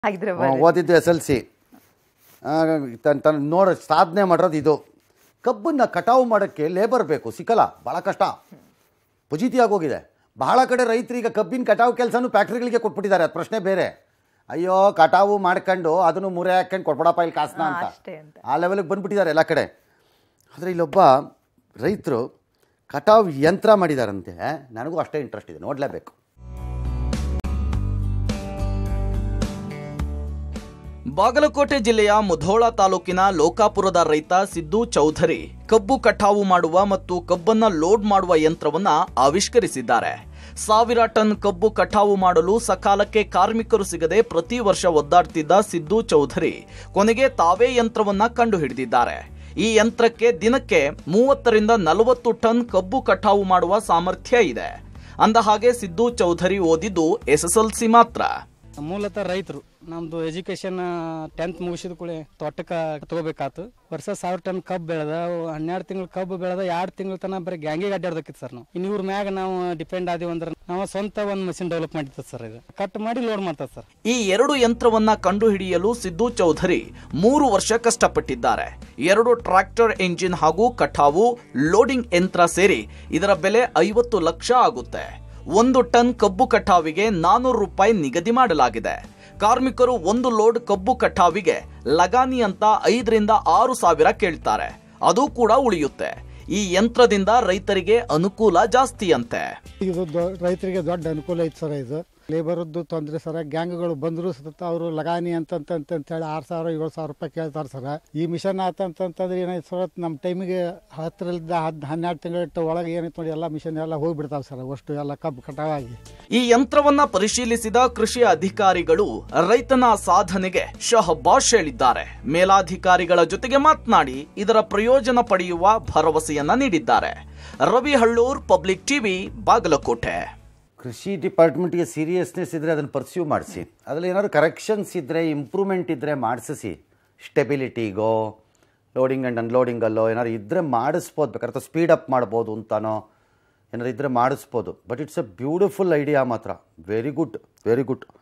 ಹಾಗಿದ್ರೆ ಆ, ಓದಿದ್ದು ಎಸ್ ಎಲ್ ಸಿ ತನ್ನ ತನ್ನ ನೋಡ ಸಾಧನೆ ಮಾಡಿರೋದು ಇದು ಕಬ್ಬನ್ನು ಕಟಾವು ಮಾಡೋಕ್ಕೆ ಲೇಬರ್ ಬೇಕು ಸಿಕ್ಕಲ್ಲ ಭಾಳ ಕಷ್ಟ ಪಜಿತಿಯಾಗಿ ಹೋಗಿದೆ ಬಹಳ ಕಡೆ ರೈತರೀಗ ಕಬ್ಬಿನ ಕಟಾವು ಕೆಲಸನೂ ಫ್ಯಾಕ್ಟ್ರಿಗಳಿಗೆ ಕೊಟ್ಬಿಟ್ಟಿದ್ದಾರೆ ಅದು ಪ್ರಶ್ನೆ ಬೇರೆ ಅಯ್ಯೋ ಕಟಾವು ಮಾಡ್ಕೊಂಡು ಅದನ್ನು ಮುರೆ ಹಾಕ್ಕೊಂಡು ಕೊಟ್ಬಿಡಪ್ಪ ಇಲ್ಲಿ ಕಾಸನ ಅಂತ ಅಷ್ಟೇ ಅಂತ. ಆ ಲೆವೆಲ್ಗೆ ಬಂದ್ಬಿಟ್ಟಿದ್ದಾರೆ ಎಲ್ಲ ಕಡೆ ಆದರೆ ಇಲ್ಲೊಬ್ಬ ರೈತರು ಕಟಾವು ಯಂತ್ರ ಮಾಡಿದಾರಂತೆ ನನಗೂ ಅಷ್ಟೇ ಇಂಟ್ರೆಸ್ಟ್ ಇದೆ ನೋಡಲೇಬೇಕು ಬಾಗಲಕೋಟೆ ಜಿಲ್ಲೆಯ ಮುಧೋಳ ತಾಲೂಕಿನ ಲೋಕಾಪುರದ ರೈತ ಸಿದ್ದು ಚೌಧರಿ ಕಬ್ಬು ಕಟಾವು ಮಾಡುವ ಮತ್ತು ಕಬ್ಬನ್ನ ಲೋಡ್ ಮಾಡುವ ಯಂತ್ರವನ್ನ ಆವಿಷ್ಕರಿಸಿದ್ದಾರೆ ಸಾವಿರ ಟನ್ ಕಬ್ಬು ಕಟಾವು ಮಾಡಲು ಸಕಾಲಕ್ಕೆ ಕಾರ್ಮಿಕರು ಸಿಗದೆ ಪ್ರತಿ ವರ್ಷ ಒದ್ದಾಡ್ತಿದ್ದ ಸಿದ್ದು ಚೌಧರಿ ಕೊನೆಗೆ ತಾವೇ ಯಂತ್ರವನ್ನ ಕಂಡುಹಿಡಿದಿದ್ದಾರೆ ಈ ಯಂತ್ರಕ್ಕೆ ದಿನಕ್ಕೆ ಮೂವತ್ತರಿಂದ ನಲವತ್ತು ಟನ್ ಕಬ್ಬು ಕಟಾವು ಮಾಡುವ ಸಾಮರ್ಥ್ಯ ಇದೆ ಅಂದ ಹಾಗೆ ಸಿದ್ದು ಚೌಧರಿ ಓದಿದ್ದು ಎಸ್ಎಸ್ಎಲ್ಸಿ ಮಾತ್ರ ಮೂಲತಃ ರೈತರು ನಮ್ದು ಎಜುಕೇಶನ್ ಟೆಂತ್ ಮುಗಿಸಿದ ಕೂಡಲೇ ತೋಟಕ್ಕೆ ತಗೋಬೇಕಾತು ವರ್ಷ ಸಾವಿರ ಟನ್ ಕಬ್ಬು ಬೆಳೆದ ಹನ್ನೆರಡು ತಿಂಗಳು ಕಬ್ಬು ಬೆಳೆದ ಎರಡು ತಿಂಗಳ ತನಕ ಬರೀ ಗ್ಯಾಂಗಿಗೆ ಅಡ್ಡಾಡ್ದಕ್ಕಿತ್ತು ಸರ್ ನಾವು ಇನ್ನು ಇವ್ರ ಮ್ಯಾಗ ನಾವು ಡಿಪೆಂಡ್ ಆದೀವಿ ಅಂದ್ರೆ ನಾವು ಸ್ವಂತ ಒಂದು ಮಷಿನ್ ಡೆವಲಪ್ ಮಾಡಿರ್ತದೆ ಸರ್ ಇದು ಕಟ್ ಮಾಡಿ ಲೋಡ್ ಮಾಡ್ತದೆ ಸರ್ ಈ ಎರಡು ಯಂತ್ರವನ್ನ ಕಂಡುಹಿಡಿಯಲು ಸಿದ್ದು ಚೌಧರಿ ಮೂರು ವರ್ಷ ಕಷ್ಟಪಟ್ಟಿದ್ದಾರೆ ಎರಡು ಟ್ರ್ಯಾಕ್ಟರ್ ಎಂಜಿನ್ ಹಾಗೂ ಕಟಾವು ಲೋಡಿಂಗ್ ಯಂತ್ರ ಸೇರಿ ಇದರ ಬೆಲೆ ಐವತ್ತು ಲಕ್ಷ ಆಗುತ್ತೆ ಒಂದು ಟನ್ ಕಬ್ಬು ಕಟಾವಿಗೆ ನಾನೂರು ರೂಪಾಯಿ ನಿಗದಿ ಮಾಡಲಾಗಿದೆ ಕಾರ್ಮಿಕರು ಒಂದು ಲೋಡ್ ಕಬ್ಬು ಕಟಾವಿಗೆ ಲಗಾನಿ ಅಂತ ಐದರಿಂದ ಆರು ಸಾವಿರ ಕೇಳ್ತಾರೆ ಅದು ಕೂಡ ಉಳಿಯುತ್ತೆ ಈ ಯಂತ್ರದಿಂದ ರೈತರಿಗೆ ಅನುಕೂಲ ಜಾಸ್ತಿ ಅಂತೆ ಇದು ದೊ- ರೈತರಿಗೆ ದೊಡ್ಡ ಅನುಕೂಲ ಐತೆ ಸರ್ ಇದು ಲೇಬರದ್ದು ತೊಂದರೆ ಸರ ಗ್ಯಾಂಗ್ಗಳು ಬಂದರೂ ಸತತ ಅವರು ಲಗಾನಿ ಅಂತಂತಂತೇಳಿ ಆರು ಸಾವಿರ ಏಳು ಸಾವಿರ ರೂಪಾಯಿ ಕೇಳ್ತಾರೆ ಸರ ಈ ಮಿಷನ್ ಆತಂತಂತಂದ್ರೆ ಏನಾಯ್ತು ಸರ್ ನಮ್ಮ ಟೈಮಿಗೆ ಹತ್ತರಿಂದ ಹದ್ ಹನ್ನೆರಡು ತಿಂಗಳ ಒಳಗೆ ಏನಾಯ್ತು ನೋಡಿ ಎಲ್ಲ ಮಿಷನ್ ಎಲ್ಲ ಹೋಗ್ಬಿಡ್ತಾವೆ ಸರ್ ಅಷ್ಟು ಎಲ್ಲ ಕಬ್ಬು ಕಟಾವಾಗಿ ಈ ಯಂತ್ರವನ್ನ ಪರಿಶೀಲಿಸಿದ ಕೃಷಿ ಅಧಿಕಾರಿಗಳು ರೈತನ ಸಾಧನೆಗೆ ಶಹಬಾಷ್ ಹೇಳಿದ್ದಾರೆ ಮೇಲಾಧಿಕಾರಿಗಳ ಜೊತೆಗೆ ಮಾತನಾಡಿ ಇದರ ಪ್ರಯೋಜನ ಪಡೆಯುವ ಭರವಸೆಯನ್ನ ನೀಡಿದ್ದಾರೆ ರವಿ ಹಳ್ಳೂರ್ ಪಬ್ಲಿಕ್ ಟಿವಿ ಬಾಗಲಕೋಟೆ ಕೃಷಿ ಡಿಪಾರ್ಟ್ಮೆಂಟ್ಗೆ ಸೀರಿಯಸ್ನೆಸ್ ಇದ್ದರೆ ಅದನ್ನು ಪರ್ಸ್ಯೂ ಮಾಡಿಸಿ ಅದರಲ್ಲಿ ಏನಾದ್ರು ಕರೆಕ್ಷನ್ಸ್ ಇದ್ದರೆ ಇಂಪ್ರೂವ್ಮೆಂಟ್ ಇದ್ದರೆ ಮಾಡಿಸಿ ಸ್ಟೆಬಿಲಿಟಿಗೋ ಲೋಡಿಂಗ್ ಆ್ಯಂಡ್ ಅನ್ಲೋಡಿಂಗಲ್ಲೋ ಏನಾದ್ರು ಇದ್ದರೆ ಮಾಡಿಸ್ಬೋದು ಬೇಕಾದ್ರೆ ಅಥವಾ ಸ್ಪೀಡ್ ಅಪ್ ಮಾಡ್ಬೋದು ಅಂತಾನೋ ಏನಾದ್ರು ಇದ್ದರೆ ಮಾಡಿಸ್ಬೋದು but it's a beautiful idea ಮಾತ್ರ ವೆರಿ ಗುಡ್ ವೆರಿ ಗುಡ್